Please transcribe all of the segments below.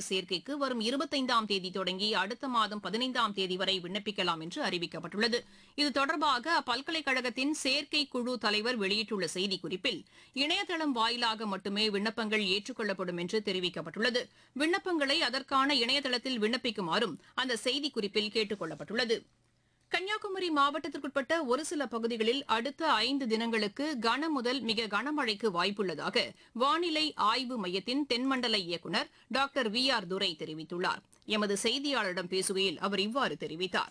மாணவர் சேர்க்கைக்கு வரும் இருபத்தைந்தாம் தேதி தொடங்கி அடுத்த மாதம் பதினைந்தாம் தேதி வரை விண்ணப்பிக்கலாம் என்று அறிவிக்கப்பட்டுள்ளது இது தொடர்பாக அப்பல்கலைக்கழகத்தின் சேர்க்கை குழு தலைவர் வெளியிட்டுள்ள செய்திக்குறிப்பில் இணையதளம் வாயிலாக மட்டுமே விண்ணப்பங்கள் ஏற்றுக்கொள்ளப்படும் என்று தெரிவிக்கப்பட்டுள்ளது விண்ணப்பங்களை அதற்கான இணையதளத்தில் விண்ணப்பிக்குமாறும் அந்த செய்திக்குறிப்பில் கேட்டுக் கொள்ளப்பட்டுள்ளது கன்னியாகுமரி மாவட்டத்திற்குட்பட்ட ஒரு சில பகுதிகளில் அடுத்த ஐந்து தினங்களுக்கு கனமுதல் மிக கனமழைக்கு வாய்ப்புள்ளதாக வானிலை ஆய்வு மையத்தின் தென்மண்டல இயக்குநர் டாக்டர் வி ஆர் துரை தெரிவித்துள்ளார் எமது செய்தியாளரிடம் பேசுகையில் அவர் இவ்வாறு தெரிவித்தார்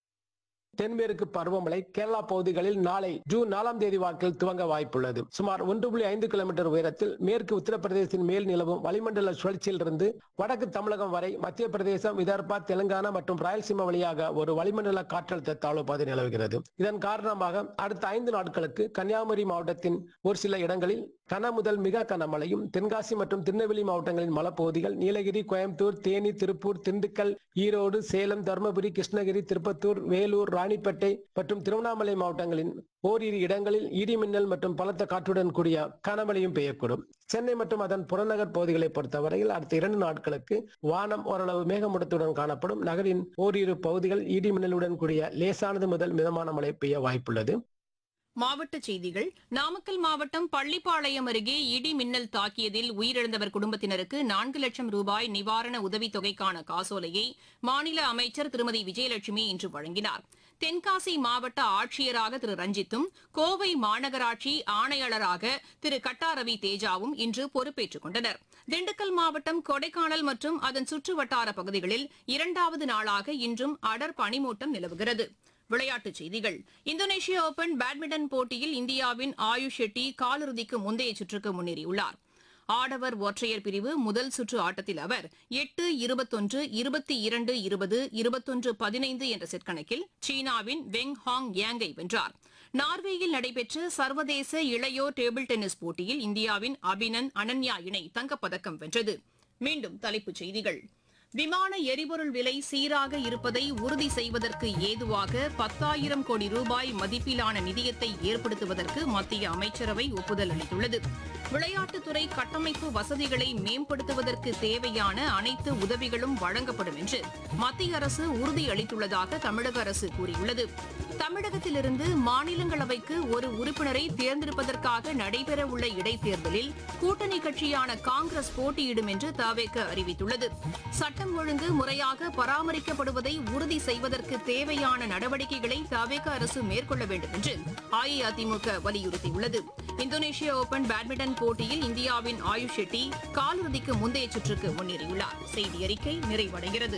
தென்மேற்கு பருவமழை கேரளா பகுதிகளில் நாளை ஜூன் நாலாம் தேதி வாக்கில் துவங்க வாய்ப்புள்ளது சுமார் ஒன்று புள்ளி ஐந்து கிலோமீட்டர் உயரத்தில் மேற்கு உத்தரப்பிரதேசத்தின் மேல் நிலவும் வளிமண்டல சுழற்சியிலிருந்து வடக்கு தமிழகம் வரை மத்திய பிரதேசம் விதர்பா தெலுங்கானா மற்றும் ராயலசீமா வழியாக ஒரு வளிமண்டல காற்றழுத்த தாழ்வு பாதை நிலவுகிறது இதன் காரணமாக அடுத்த ஐந்து நாட்களுக்கு கன்னியாகுமரி மாவட்டத்தின் ஒரு சில இடங்களில் கன முதல் மிக கனமழையும் தென்காசி மற்றும் திருநெல்வேலி மாவட்டங்களின் மலைப்பகுதிகள் நீலகிரி கோயம்புத்தூர் தேனி திருப்பூர் திண்டுக்கல் ஈரோடு சேலம் தருமபுரி கிருஷ்ணகிரி திருப்பத்தூர் வேலூர் ராணிப்பேட்டை மற்றும் திருவண்ணாமலை மாவட்டங்களின் ஓரிரு இடங்களில் இடி மின்னல் மற்றும் பலத்த காற்றுடன் கூடிய கனமழையும் பெய்யக்கூடும் சென்னை மற்றும் அதன் புறநகர் பகுதிகளை பொறுத்தவரையில் அடுத்த இரண்டு நாட்களுக்கு வானம் ஓரளவு மேகமூட்டத்துடன் காணப்படும் நகரின் ஓரிரு பகுதிகள் இடி மின்னலுடன் கூடிய லேசானது முதல் மிதமான மழை பெய்ய வாய்ப்புள்ளது மாவட்டச் செய்திகள் நாமக்கல் மாவட்டம் பள்ளிப்பாளையம் அருகே இடி மின்னல் தாக்கியதில் உயிரிழந்தவர் குடும்பத்தினருக்கு நான்கு லட்சம் ரூபாய் நிவாரண உதவித் தொகைக்கான காசோலையை மாநில அமைச்சர் திருமதி விஜயலட்சுமி இன்று வழங்கினார் தென்காசி மாவட்ட ஆட்சியராக திரு ரஞ்சித்தும் கோவை மாநகராட்சி ஆணையாளராக திரு கட்டாரவி தேஜாவும் இன்று பொறுப்பேற்றுக் கொண்டனர் திண்டுக்கல் மாவட்டம் கொடைக்கானல் மற்றும் அதன் சுற்றுவட்டார பகுதிகளில் இரண்டாவது நாளாக இன்றும் அடர் பனிமூட்டம் நிலவுகிறது விளையாட்டுச் செய்திகள் இந்தோனேஷிய ஓபன் பேட்மிண்டன் போட்டியில் இந்தியாவின் ஆயுஷ் ஷெட்டி காலிறுதிக்கு முந்தைய சுற்றுக்கு முன்னேறியுள்ளார் ஆடவர் ஒற்றையர் பிரிவு முதல் சுற்று ஆட்டத்தில் அவர் எட்டு இருபத்தொன்று இருபத்தி இரண்டு இருபது இருபத்தொன்று பதினைந்து என்ற செட் கணக்கில் சீனாவின் வெங் ஹாங் யாங்கை வென்றார் நார்வேயில் நடைபெற்ற சர்வதேச இளையோர் டேபிள் டென்னிஸ் போட்டியில் இந்தியாவின் அபினன் அனன்யா இணை தங்கப்பதக்கம் வென்றது மீண்டும் தலைப்புச் செய்திகள் விமான எரிபொருள் விலை சீராக இருப்பதை உறுதி செய்வதற்கு ஏதுவாக பத்தாயிரம் கோடி ரூபாய் மதிப்பிலான நிதியத்தை ஏற்படுத்துவதற்கு மத்திய அமைச்சரவை ஒப்புதல் அளித்துள்ளது விளையாட்டுத்துறை கட்டமைப்பு வசதிகளை மேம்படுத்துவதற்கு தேவையான அனைத்து உதவிகளும் வழங்கப்படும் என்று மத்திய அரசு உறுதியளித்துள்ளதாக தமிழக அரசு கூறியுள்ளது தமிழகத்திலிருந்து மாநிலங்களவைக்கு ஒரு உறுப்பினரை தேர்ந்தெடுப்பதற்காக நடைபெறவுள்ள இடைத்தேர்தலில் கூட்டணி கட்சியான காங்கிரஸ் போட்டியிடும் என்று தவேக அறிவித்துள்ளது சட்டம் ஒழுங்கு முறையாக பராமரிக்கப்படுவதை உறுதி செய்வதற்கு தேவையான நடவடிக்கைகளை தவேக அரசு மேற்கொள்ள வேண்டும் என்று அஇஅதிமுக வலியுறுத்தியுள்ளது இந்தோனேஷிய ஓபன் பேட்மிண்டன் போட்டியில் இந்தியாவின் ஆயுஷ் ஷெட்டி காலிறுதிக்கு முந்தைய சுற்றுக்கு முன்னேறியுள்ளார் செய்தி அறிக்கை நிறைவடைகிறது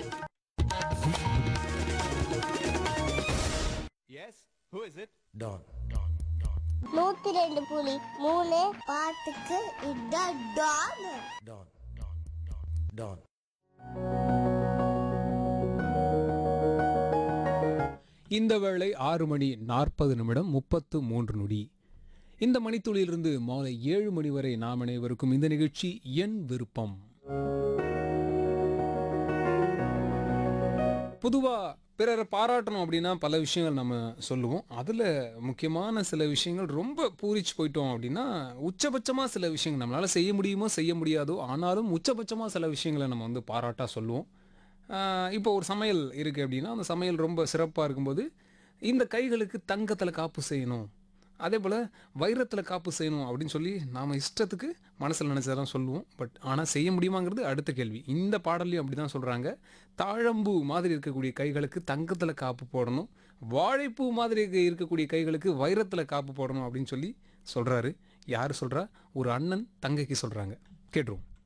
Yes? Who is it? Don. நூத்தி ரெண்டு புலி மூணு பாட்டுக்கு இதான் டான் Don. Don. இந்த வேளை ஆறு மணி நாற்பது நிமிடம் முப்பத்து மூன்று நொடி இந்த மணித்துளியிலிருந்து மாலை ஏழு மணி வரை நாம் அனைவருக்கும் இந்த நிகழ்ச்சி என் விருப்பம் பொதுவாக பிறரை பாராட்டணும் அப்படின்னா பல விஷயங்கள் நம்ம சொல்லுவோம் அதில் முக்கியமான சில விஷயங்கள் ரொம்ப பூரிச்சு போயிட்டோம் அப்படின்னா உச்சபட்சமாக சில விஷயங்கள் நம்மளால் செய்ய முடியுமோ செய்ய முடியாதோ ஆனாலும் உச்சபட்சமாக சில விஷயங்களை நம்ம வந்து பாராட்டாக சொல்லுவோம் ஆஹ் இப்போ ஒரு சமையல் இருக்குது அப்படின்னா அந்த சமையல் ரொம்ப சிறப்பாக இருக்கும்போது இந்த கைகளுக்கு தங்கத்தில் காப்பு செய்யணும் அதே போல் வைரத்தில் காப்பு செய்யணும் அப்படின்னு சொல்லி நாம் இஷ்டத்துக்கு மனசில் நினச்சதெல்லாம் சொல்லுவோம் பட் ஆனால் செய்ய முடியுமாங்கிறது அடுத்த கேள்வி இந்த பாடல்லையும் அப்படி தான் சொல்கிறாங்க தாழம்பூ மாதிரி இருக்கக்கூடிய கைகளுக்கு தங்கத்தில் காப்பு போடணும் வாழைப்பூ மாதிரி இருக்க- இருக்கக்கூடிய கைகளுக்கு வைரத்தில் காப்பு போடணும் அப்படின்னு சொல்லி சொல்கிறாரு யார் சொல்கிறா ஒரு அண்ணன் தங்கைக்கு சொல்கிறாங்க கேட்டுருவோம்